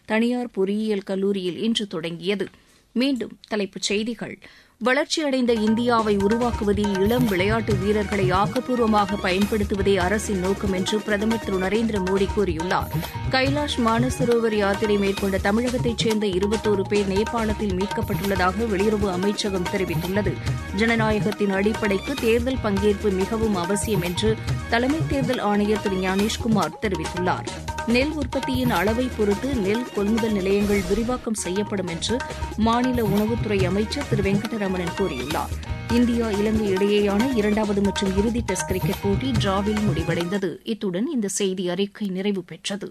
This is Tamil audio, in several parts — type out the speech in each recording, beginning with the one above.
தனியார் பொறியியல் கல்லூரியில் இன்று தொடங்கியது மீண்டும் தலைப்புச் செய்திகள் வளர்ச்சியடைந்த இந்தியாவை உருவாக்குவதில் இளம் விளையாட்டு வீரர்களை ஆக்கப்பூர்வமாக பயன்படுத்துவதே அரசின் நோக்கம் என்று பிரதமர் திரு நரேந்திர மோடி கூறியுள்ளார் கைலாஷ் மானசரோவர் யாத்திரை மேற்கொண்ட தமிழகத்தைச் சேர்ந்த இருபத்தோரு பேர் நேபாளத்தில் மீட்கப்பட்டுள்ளதாக வெளியுறவு அமைச்சகம் தெரிவித்துள்ளது ஜனநாயகத்தின் அடிப்படைக்கு தேர்தல் பங்கேற்பு மிகவும் அவசியம் என்று தலைமை தேர்தல் ஆணையர் திரு ஞானேஷ்குமார் தெரிவித்துள்ளார் நெல் உற்பத்தியின் அளவை பொறுத்து நெல் கொள்முதல் நிலையங்கள் விரிவாக்கம் செய்யப்படும் என்று மாநில உணவுத்துறை அமைச்சர் திரு வெங்கடரமணன் கூறியுள்ளார் இந்தியா இலங்கை இடையேயான இரண்டாவது மற்றும் இறுதி டெஸ்ட் கிரிக்கெட் போட்டி டிராவில் முடிவடைந்தது இத்துடன் இந்த செய்தி அறிக்கை நிறைவு பெற்றது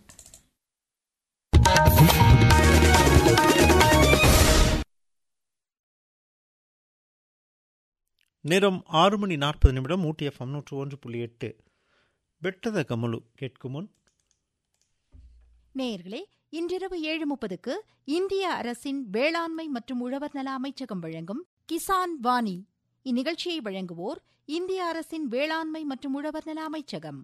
நேரம் ஆறு மணி நாற்பது நிமிடம் ஊட்டி எஃப்எம் நூற்று ஒன்று புள்ளி எட்டு வெட்டத கமலு கேட்கும் முன் நேயர்களே இன்றிரவு ஏழு முப்பதுக்கு இந்திய அரசின் வேளாண்மை மற்றும் உழவர் நல அமைச்சகம் வழங்கும் கிசான் வாணி இந்நிகழ்ச்சியை வழங்குவோர் இந்திய அரசின் வேளாண்மை மற்றும் உழவர் நல அமைச்சகம்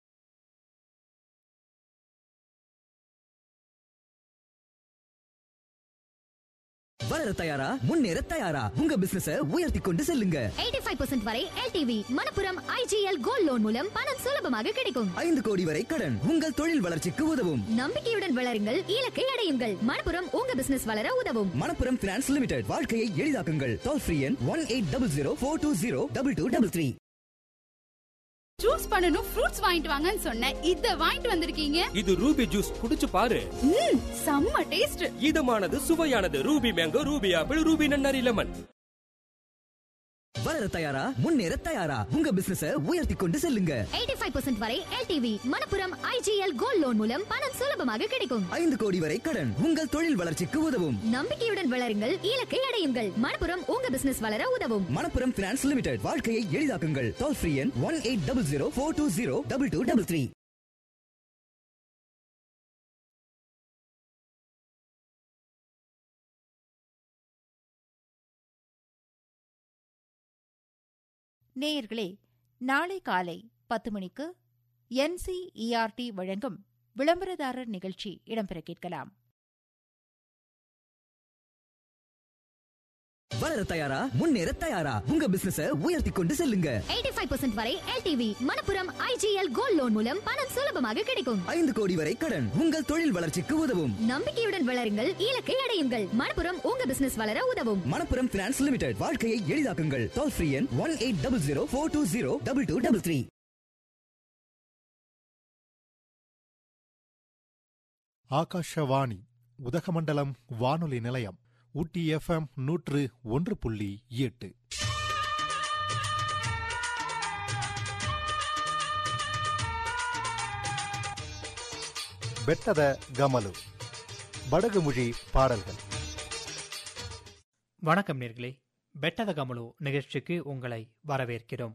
வளர தயாரா முன்னேற தயாரா உங்க பிசினஸ உயர்த்தி கொண்டு செல்லுங்க 85% வரை LTV Manappuram IGL gold loan மூலம் பணம் சுலபமாக கிடைக்கும் ஐந்து கோடி வரை கடன் உங்கள் தொழில் வளர்ச்சிக்கு உதவும் நம்பிக்கையுடன் வளருங்கள் இலக்கை அடையுங்கள் மணப்புரம் உங்க பிசினஸ் வளர உதவும் மணப்புரம் பினான்ஸ் லிமிடெட் வாழ்க்கையை எளிதாக்குங்கள் டோல் ஃப்ரீ எண் one eight double zero four two zero double two double three juice பண்ணனும் ஃப்ரூட்ஸ் வாங்கிட்டு வாங்கன்னு சொன்னேன் இத வாங்கிட்டு வந்திருக்கீங்க இது ரூபி ஜூஸ் குடிச்சு பாரு ம் செம்ம டேஸ்ட் இதமானது சுவையானது Ruby mango Ruby apple Ruby நன்னாரி லெமன் வளர தயாரா முன்னேற தயாரா உங்க பிசினஸ உயர்த்தி கொண்டு செல்லுங்க 85% வரை LTV Manappuram IGL gold loan மூலம் பணம் சுலபமாக கிடைக்கும் ஐந்து கோடி வரை கடன் உங்கள் தொழில் வளர்ச்சிக்கு உதவும் நம்பிக்கையுடன் வளருங்கள் இலக்கை அடையுங்கள் மணப்புரம் உங்க பிசினஸ் வளர உதவும் மணப்புரம் பினான்ஸ் லிமிடெட் வாழ்க்கையை எளிதாக்குங்கள் டோல் ஃப்ரீ எண் one eight double zero four two zero double two double three நேயர்களே நாளை காலை பத்து மணிக்கு என்சிஇஆர்டி வழங்கும் விளம்பரதாரர் நிகழ்ச்சி இடம்பெற கேட்கலாம் வளர தயாரா முன்னேற தயாரா உங்க பிசினஸ உயர்த்தி கொண்டு செல்லுங்க 85% வரை LTV Manappuram IGL gold loan மூலம் பணம் சுலபமாக கிடைக்கும் ஐந்து கோடி வரை கடன் உங்கள் தொழில் வளர்ச்சிக்கு உதவும் நம்பிக்கையுடன் வளருங்கள் இலக்கை அடையுங்கள் மணப்புரம் உங்க பிசினஸ் வளர உதவும் மணப்புரம் பினான்ஸ் லிமிடெட் வாழ்க்கையை எளிதாக்குங்கள் டோல் ஃப்ரீ எண் one eight double zero four two zero double two double three Akashvani Udhagamandalam வானொலி நிலையம் ஊட்டி எஃப்எம் நூற்று ஒன்று புள்ளி எட்டு பெட்டத கமலு படகு மொழி பாடல்கள் வணக்கம் நேர்களே பெட்டத கமலு நிகழ்ச்சிக்கு உங்களை வரவேற்கிறோம்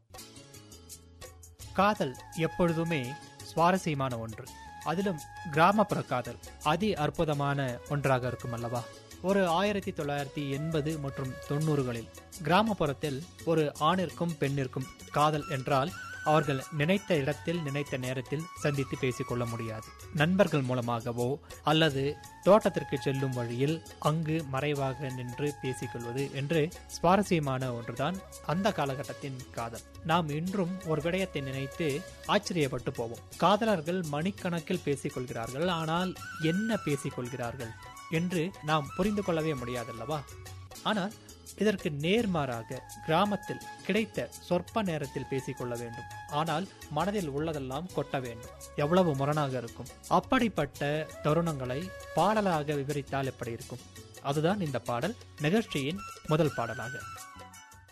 காதல் எப்பொழுதுமே சுவாரஸ்யமான ஒன்று அதிலும் கிராமப்புற காதல் அதி அற்புதமான ஒன்றாக இருக்கும் அல்லவா ஒரு ஆயிரத்தி தொள்ளாயிரத்தி எண்பது மற்றும் தொண்ணூறுகளில் கிராமப்புறத்தில் ஒரு ஆணிற்கும் பெண்ணிற்கும் காதல் என்றால் அவர்கள் நினைத்த இடத்தில் நினைத்த நேரத்தில் சந்தித்து பேசிக்கொள்ள முடியாது நண்பர்கள் மூலமாகவோ அல்லது தோட்டத்திற்கு செல்லும் வழியில் அங்கு மறைவாக நின்று பேசிக்கொள்வது என்று சுவாரஸ்யமான ஒன்றுதான் அந்த காலகட்டத்தின் காதல் நாம் இன்றும் ஒரு விடயத்தை நினைத்து ஆச்சரியப்பட்டு போவோம் காதலர்கள் மணிக்கணக்கில் பேசிக்கொள்கிறார்கள் ஆனால் என்ன பேசிக்கொள்கிறார்கள் என்று நாம் புரிந்து கொள்ளவே முடியாதல்லவா ஆனால் இதற்கு நேர்மாறாக கிராமத்தில் கிடைத்த சொற்ப நேரத்தில் பேசிக்கொள்ள வேண்டும் ஆனால் மனதில் உள்ளதெல்லாம் கொட்ட வேண்டும் எவ்வளவு முரணாக இருக்கும் அப்படிப்பட்ட தருணங்களை பாடலாக விவரித்தால் எப்படி இருக்கும் அதுதான் இந்த பாடல் நிகழ்ச்சியின் முதல் பாடலாக